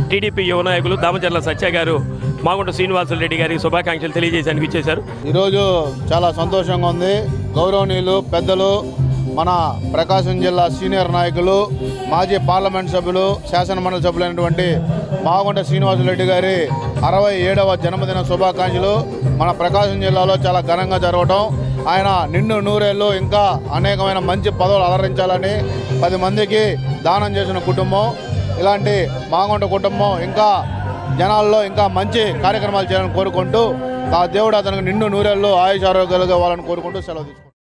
TDP యువ నాయకులు దామచర్ల సత్య గారు మాగుంట శ్రీనివాసులు రెడ్డి గారికి శుభాకాంక్షలు తెలియజేసానికి ఇచ్చేశారు ఈరోజు చాలా సంతోషంగా ఉంది గౌరవనీయులు పెద్దలు మన ప్రకాశం జిల్లా సీనియర్ నాయకులు మాజీ పార్లమెంట్ సభ్యులు శాసనమండలి సభ్యులైనటువంటి మాగుంట శ్రీనివాసరెడ్డి గారి అరవై ఏడవ జన్మదిన శుభాకాంక్షలు మన ప్రకాశం జిల్లాలో చాలా ఘనంగా జరగటం ఆయన నిండు నూరేళ్ళు ఇంకా అనేకమైన మంచి పదవులు అలరించాలని పది మందికి దానం చేసిన కుటుంబం ఇలాంటి మాగుంట కుటుంబం ఇంకా జనాల్లో ఇంకా మంచి కార్యక్రమాలు చేయాలని కోరుకుంటూ ఆ దేవుడు అతనికి నిండు నూరేళ్ళు ఆయుష్ ఆరోగ్యాలుగా ఇవ్వాలని కోరుకుంటూ సెలవు తీసుకుంటాం